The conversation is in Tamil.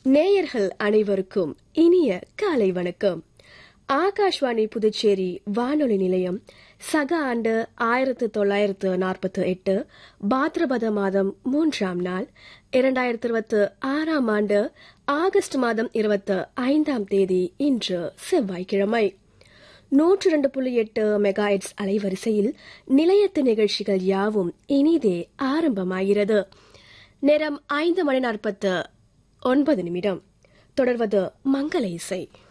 நேயர்கள் அனைவருக்கும் இனிய காலை வணக்கம் ஆகாஷ்வாணி புதுச்சேரி வானொலி நிலையம் சக ஆண்டு ஆயிரத்து தொள்ளாயிரத்து நாற்பத்தி எட்டு பாத்ரபத மாதம் மூன்றாம் நாள் இரண்டாயிரத்தி இருபத்தி ஆறாம் ஆண்டு ஆகஸ்ட் மாதம் இருபத்தி ஐந்தாம் தேதி இன்று செவ்வாய்க்கிழமை நூற்றி இரண்டு புள்ளி எட்டு மெகாஹெட்ஸ் அலைவரிசையில் நிலையத்து நிகழ்ச்சிகள் யாவும் இனிதே ஆரம்பமாகிறது நேரம் ஐந்து மணி நாற்பத்து ஒன்பது நிமிடம் தொடர்வது மங்கள இசை